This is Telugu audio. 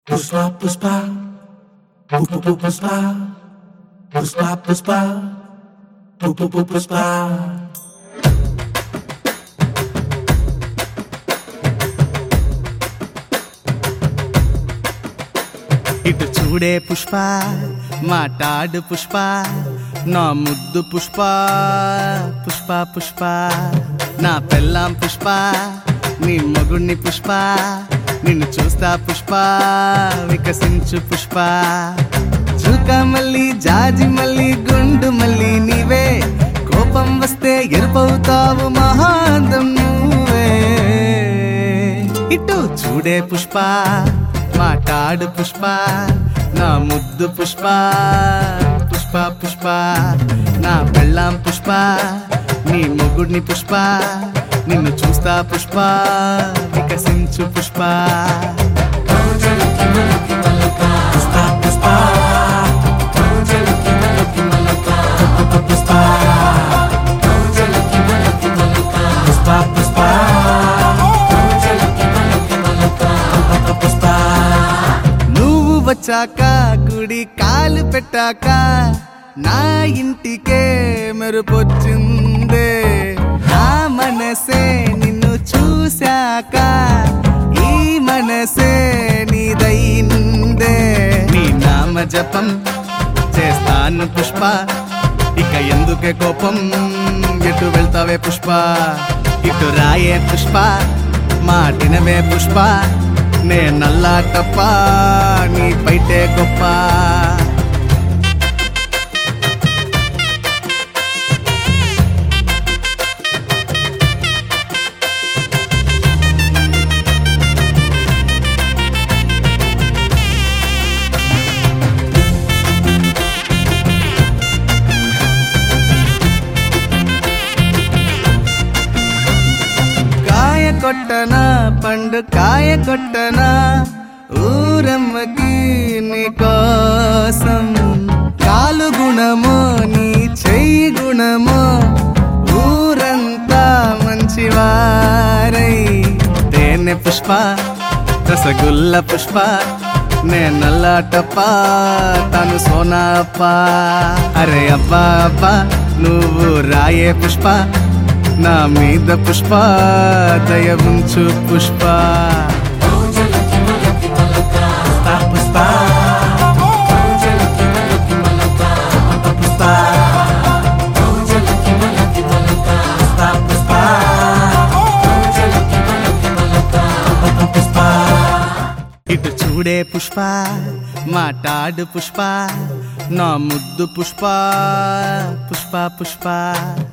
Puspa, puspa, pupu, pupu, puspa, puspa, puspa, pupu, pupu, puspa. ఇటు చూడే పుష్ప మాటాడు పుష్ప నా ముద్దు పుష్ప పుష్ప పుష్ప నా పెళ్ళాం పుష్ప నీ మగుణ్ణి పుష్ప నిన్ను చూస్తా పుష్ప వికసించు పుష్ప చూక మళ్ళీ జాజి మళ్ళీ గుండు మళ్ళీ నీవే కోపం వస్తే ఎరుపవుతావు మహాంతం నువ్వే ఇటు చూడే పుష్ప మాటాడు పుష్ప నా ముద్దు పుష్ప పుష్ప పుష్ప నా పెళ్ళాం పుష్ప నీ మొగుడిని పుష్ప నిన్ను చూస్తా Pushpa వికసించు Pushpa Puspa, puspa, pupu, puspa, puspa, puspa, pupu, puspa. నువ్వు వచ్చాక గుడి కాలు పెట్టాక నా ఇంటికే మెరుపొచ్చిందే నా మనసే నిన్ను చూశాక ఈ మనసే నీదైందే నీ నామ జపం చేస్తాను పుష్ప ఇక ఎందుకే కోపం ఎటు వెళ్తావే పుష్ప ఇటు రాయే పుష్ప మాటినవే పుష్ప నే నల్లా తప్ప నీ పైటే గొప్ప కాయ కొట్టనా పండు కాయ కొట్టనా ఊరమ్మకి నీ కోసం కాలు గుణమో నీ చెయ్యి గుణమో ఊరంతా మంచివారై తేనె పుష్ప రసగుల్ల పుష్ప నే నల్లాటప్ప తను సోనా అప్ప అరే అబ్బా అబ్బా నువ్వు రాయే పుష్ప నా మీద పుష్ప దయ ఉంచు Pushpa Puspa, puspa, pupu, puspa, puspa, puspa, pupu, puspa. ఇటు చూడే పుష్ప మాటాడు పుష్ప నా ముద్దు పుష్ప పుష్ప పుష్ప